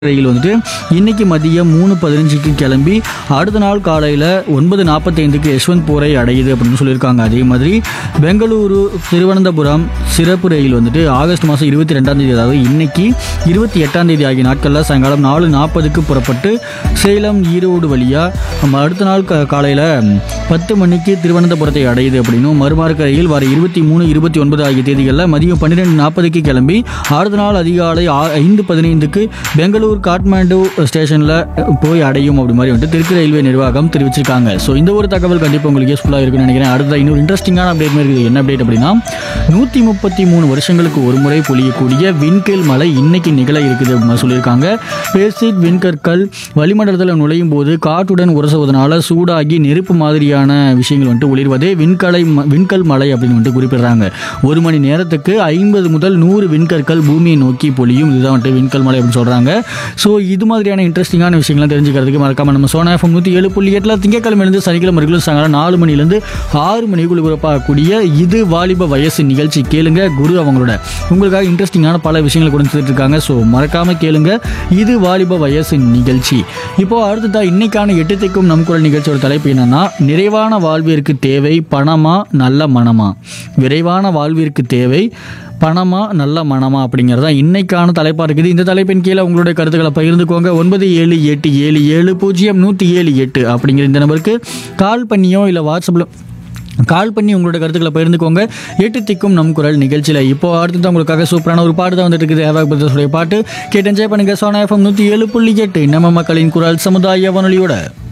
ரயில் வந்துட்டு இன்னைக்கு மதியம் மூணு பதினஞ்சுக்கு கிளம்பி அடுத்த நாள் காலையில் ஒன்பது நாற்பத்தைந்துக்கு யஷ்வந்த் போரை அடையுது அப்படின்னு சொல்லியிருக்காங்க அதே மாதிரி பெங்களூரு திருவனந்தபுரம் சிறப்பு ரயில் வந்துட்டு ஆகஸ்ட் மாதம் இருபத்தி ரெண்டாம் தேதி அதாவது இன்னைக்கு இருபத்தி எட்டாம் தேதி ஆகிய நாட்களில் சாயங்காலம் நாலு நாற்பதுக்கு புறப்பட்டு சேலம் ஈரோடு வழியாக நம்ம அடுத்த நாள் கா காலையில் பத்து மணிக்கு திருவனந்தபுரத்தை அடையுது அப்படின்னும் மறுமார்க்க ரயில் வர இருபத்தி மூணு இருபத்தி ஒன்பது ஆகிய தேதிகளில் மதியம் பன்னிரெண்டு நாற்பதுக்கு கிளம்பி அடுத்த நாள் அதிகாலை ஆ- ஐந்து பதினைந்துக்கு பெங்களூர் காட்மாண்டு ஸ்டேஷனில் போய் அடையும் அப்படி மாதிரி வந்துட்டு தெற்கு ரயில்வே நிர்வாகம் தெரிவிச்சிருக்காங்க ஸோ இந்த ஒரு தகவல் கண்டிப்பாக உங்களுக்கு யூஸ்ஃபுல்லாக இருக்குன்னு நினைக்கிறேன் அடுத்த இன்னொரு இன்ட்ரெஸ்டிங்கான அப்டேட் மாதிரி இருக்குது என்ன அப்டேட் அப்படின்னா நூற்றி முப்பத்தி மூணு வருஷங்களுக்கு ஒரு முறை பொழியக்கூடிய விண்கல் மலை இன்னைக்கு நிகழ இருக்குது அப்படின்னு சொல்லியிருக்காங்க பேசிக் விண்கற்கள் வளிமண்டலத்தில் நுழையும் போது காற்றுடன் உரசுவதனால சூடாகி நெருப்பு மாதிரியான விஷயங்கள் வந்துட்டு ஒளிர்வதே விண்கலை ம- விண்கல் மலை அப்படின்னு வந்துட்டு குறிப்பிடுறாங்க ஒரு மணி நேரத்துக்கு ஐம்பது முதல் நூறு விண்கற்கள் பூமியை நோக்கி பொழியும் இதுதான் வந்துட்டு விண்கல் மலை அப்படின்னு சொல்கிறாங்க ஸோ இது மாதிரியான இன்ட்ரெஸ்டிங்கான விஷயங்கள்லாம் தெரிஞ்சுக்கிறதுக்கு மறக்காம நம்ம சோனா எஃப்எம் நூற்றி ஏழு புள்ளி எட்டில் திங்கக்கிழமையிலேருந்து சனிக்கிழமை வரைக்கும் சாயங்காலம் நாலு மணிலேருந்து ஆறு மணிக்குள்ள ஒளிபரப்பாகக்கூடிய இது வாலிப வயசு நிகழ்ச்சி கேளுங்க குரு அவங்களோட உங்களுக்காக இன்ட்ரெஸ்டிங்கான பல விஷயங்களை கொடுத்துட்டு இருக்காங்க ஸோ மறக்காம கேளுங்க இது வாலிப வயசு நிகழ்ச்சி இப்போ அடுத்ததா இன்னைக்கான எட்டு திக்கும் நம் குரல் நிகழ்ச்சியோட தலைப்பு என்னன்னா நிறைவான வாழ்விற்கு தேவை பணமா நல்ல மனமா விரைவான வாழ்விற்கு தேவை பணமா நல்ல மனமா அப்படிங்கிறது தான் இன்னைக்கான தலைப்பாக இருக்குது இந்த தலைப்பின் கீழே உங்களுடைய கருத்துக்களை பகிர்ந்துக்கோங்க ஒன்பது ஏழு எட்டு ஏழு ஏழு பூஜ்ஜியம் நூற்றி ஏழு எட்டு அப்படிங்கிற இந்த நம்பருக்கு கால் பண்ணியோ இல்லை வாட்ஸ்அப்பில் கால் பண்ணி உங்களோட கருத்துக்களை பகிர்ந்துக்கோங்க எட்டு திக்கும் நம் குரல் நிகழ்ச்சியில் இப்போ அடுத்து உங்களுக்காக சூப்பரான ஒரு பாட்டு தான் வந்துட்டு இருக்குது ஏவா பிரதர்ஸுடைய பாட்டு கேட்டு என்ஜாய் பண்ணுங்க சோனா எஃப்எம் நூற்றி ஏழு புள்ளி எட்டு நம்ம மக்களின் குரல் சமுதாய வானொலியோட